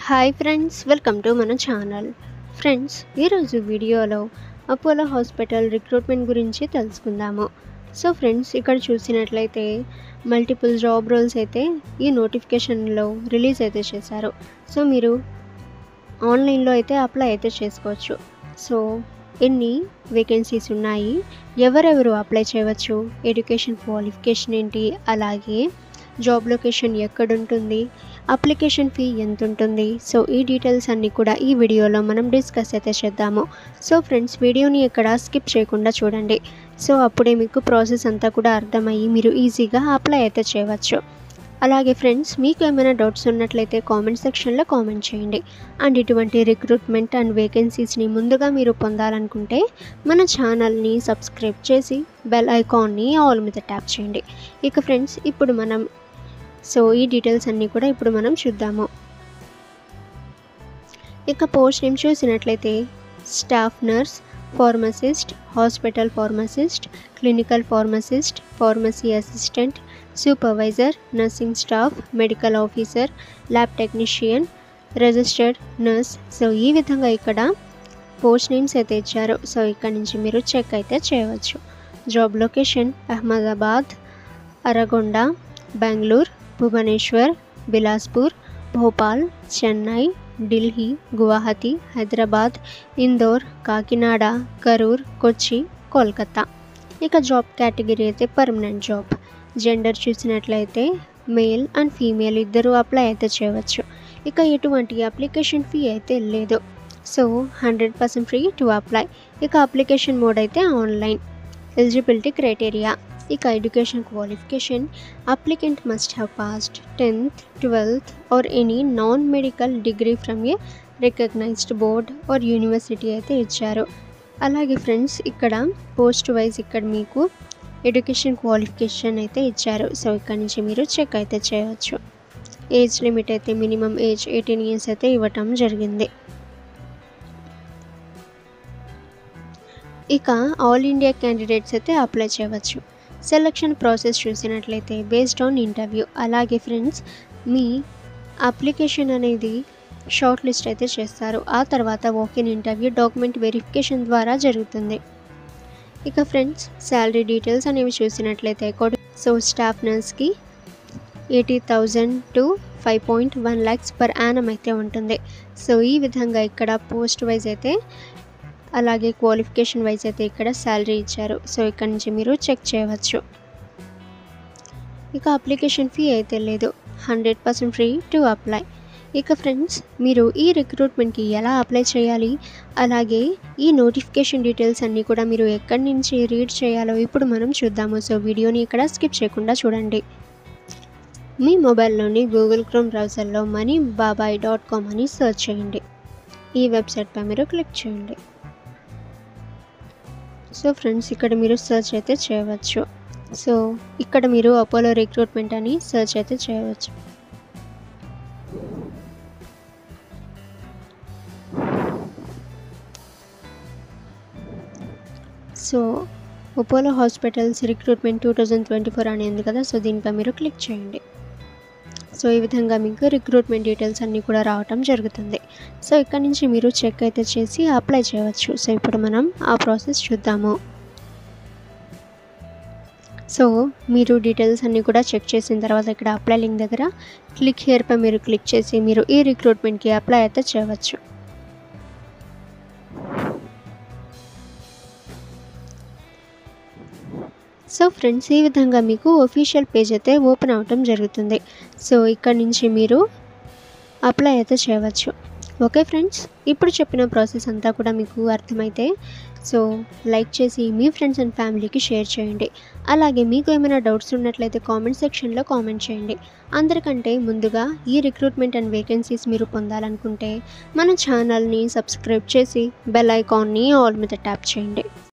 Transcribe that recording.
hi friends welcome to మన channel friends ఈరోజు వీడియోలో అపోలో హాస్పిటల్ రిక్రూట్మెంట్ గురించి తెలుసుకుందాము సో ఫ్రెండ్స్ ఇక్కడ చూసినట్లయితే మల్టిపుల్ జాబ్ రోల్స్ అయితే ఈ నోటిఫికేషన్లో రిలీజ్ అయితే చేశారు సో మీరు ఆన్లైన్లో అయితే అప్లై అయితే చేసుకోవచ్చు సో ఎన్ని వేకెన్సీస్ ఉన్నాయి ఎవరెవరు అప్లై చేయవచ్చు ఎడ్యుకేషన్ క్వాలిఫికేషన్ ఏంటి అలాగే జాబ్ లొకేషన్ ఎక్కడుంటుంది అప్లికేషన్ ఫీ ఎంత ఉంటుంది సో ఈ డీటెయిల్స్ అన్నీ కూడా ఈ వీడియోలో మనం డిస్కస్ అయితే చేద్దాము సో ఫ్రెండ్స్ వీడియోని ఎక్కడ స్కిప్ చేయకుండా చూడండి సో అప్పుడే మీకు ప్రాసెస్ అంతా కూడా అర్థమయ్యి మీరు ఈజీగా అప్లై అయితే చేయవచ్చు అలాగే ఫ్రెండ్స్ మీకు ఏమైనా డౌట్స్ ఉన్నట్లయితే కామెంట్ సెక్షన్లో కామెంట్ చేయండి అండ్ ఇటువంటి రిక్రూట్మెంట్ అండ్ వేకెన్సీస్ని ముందుగా మీరు పొందాలనుకుంటే మన ఛానల్ని సబ్స్క్రైబ్ చేసి బెల్ ఐకాన్ని ఆల్ మీద ట్యాప్ చేయండి ఇక ఫ్రెండ్స్ ఇప్పుడు మనం సో ఈ డీటెయిల్స్ అన్నీ కూడా ఇప్పుడు మనం చూద్దాము ఇక పోస్ట్ నేమ్ చూసినట్లయితే staff nurse pharmacist hospital pharmacist clinical pharmacist pharmacy assistant supervisor nursing staff medical officer lab technician registered nurse so ఈ విధంగా ఇక్కడ పోస్ట్ నేమ్స్ అయితే ఇచ్చారు సో ఇక్కడ నుంచి మీరు చెక్ అయితే చేయవచ్చు జాబ్ లొకేషన్ అహ్మదాబాద్ అరగొండ బెంగళూరు భువనేశ్వర్ బిలాస్పూర్ భోపాల్ చెన్నై ఢిల్లీ గువాహతి హైదరాబాద్ ఇందోర్ కాకినాడ కరూర్ కొచ్చి కోల్కతా ఇక జాబ్ కేటగిరీ అయితే పర్మనెంట్ జాబ్ జెండర్ చూసినట్లయితే మేల్ అండ్ ఫీమేల్ ఇద్దరు అప్లై అయితే చేయవచ్చు ఇక ఎటువంటి అప్లికేషన్ ఫీ అయితే లేదు so hundred percent free to apply ఇక అప్లికేషన్ మోడ్ అయితే ఆన్లైన్ ఎలిజిబిలిటీ క్రైటీరియా ఇక education qualification applicant must have passed tenth twelfth or any non medical degree from A recognised board or university అయితే ఇచ్చారు అలాగే friends ఇక్కడ post wise ఇక్కడ మీకు education qualification అయితే ఇచ్చారు సో ఇక్కడ నుంచి మీరు చెక్ అయితే చేయవచ్చు ఏజ్ లిమిట్ అయితే మినిమం ఏజ్ ఎయిటీన్ ఇయర్స్ అయితే ఇవ్వటం జరిగింది ఇక ఆల్ ఇండియా క్యాండిడేట్స్ అయితే అప్లై చేయవచ్చు సెలక్షన్ ప్రాసెస్ చూసినట్లయితే బేస్డ్ ఆన్ ఇంటర్వ్యూ అలాగే ఫ్రెండ్స్ మీ అప్లికేషన్ అనేది షార్ట్ లిస్ట్ అయితే చేస్తారు ఆ తర్వాత వాకిన్ ఇంటర్వ్యూ డాక్యుమెంట్ వెరిఫికేషన్ ద్వారా జరుగుతుంది ఇక ఫ్రెండ్స్ శాలరీ డీటెయిల్స్ అనేవి చూసినట్లయితే సో స్టాఫ్ నర్స్కి eighty thousand to five point one lakhs per annum అయితే ఉంటుంది సో ఈ విధంగా ఇక్కడ పోస్ట్ వైజ్ అయితే అలాగే క్వాలిఫికేషన్ వైజ్ అయితే ఇక్కడ శాలరీ ఇచ్చారు సో ఇక్కడ నుంచి మీరు చెక్ చేయవచ్చు ఇక అప్లికేషన్ ఫీ అయితే లేదు hundred percent free to apply ఇక ఫ్రెండ్స్ మీరు ఈ రిక్రూట్మెంట్కి ఎలా అప్లై చేయాలి అలాగే ఈ నోటిఫికేషన్ డీటెయిల్స్ అన్నీ కూడా మీరు ఎక్కడి నుంచి రీడ్ చేయాలో ఇప్పుడు మనం చూద్దాము సో వీడియోని ఇక్కడ స్కిప్ చేయకుండా చూడండి మీ మొబైల్లోని గూగుల్ క్రోమ్ బ్రౌజర్లో మనీ బాబాయ్ డాట్ కామ్ అని సెర్చ్ చేయండి ఈ వెబ్సైట్పై మీరు క్లిక్ చేయండి సో ఫ్రెండ్స్ ఇక్కడ మీరు సెర్చ్ అయితే చేయవచ్చు సో ఇక్కడ మీరు అపోలో రిక్రూట్మెంట్ అని సెర్చ్ అయితే చేయవచ్చు so Apollo hospitals recruitment two thousand twenty four అని ఉంది కదా సో దీనిపై మీరు క్లిక్ చేయండి సో ఈ విధంగా మీకు రిక్రూట్మెంట్ డీటెయిల్స్ అన్నీ కూడా రావటం జరుగుతుంది సో ఇక్కడ నుంచి మీరు చెక్ అయితే చేసి అప్లై చేయవచ్చు సో ఇప్పుడు మనం ఆ ప్రాసెస్ చూద్దాము సో మీరు డీటెయిల్స్ అన్నీ కూడా చెక్ చేసిన తర్వాత ఇక్కడ అప్లై లింక్ దగ్గర క్లిక్ హియర్పై మీరు క్లిక్ చేసి మీరు ఈ రిక్రూట్మెంట్కి అప్లై అయితే చేయవచ్చు సో ఫ్రెండ్స్ ఈ విధంగా మీకు ఒఫీషియల్ పేజ్ అయితే ఓపెన్ అవటం జరుగుతుంది సో ఇక్కడ నుంచి మీరు అప్లై అయితే చేయవచ్చు ఓకే ఫ్రెండ్స్ ఇప్పుడు చెప్పిన ప్రాసెస్ అంతా కూడా మీకు అర్థమైతే సో లైక్ చేసి మీ ఫ్రెండ్స్ అండ్ ఫ్యామిలీకి షేర్ చేయండి అలాగే మీకు ఏమైనా డౌట్స్ ఉన్నట్లయితే కామెంట్ సెక్షన్లో కామెంట్ చేయండి అందరికంటే ముందుగా ఈ రిక్రూట్మెంట్ అండ్ వేకెన్సీస్ మీరు పొందాలనుకుంటే మన ఛానల్ని సబ్స్క్రైబ్ చేసి బెల్ ఐకాన్ని ఆల్ మీద ట్యాప్ చేయండి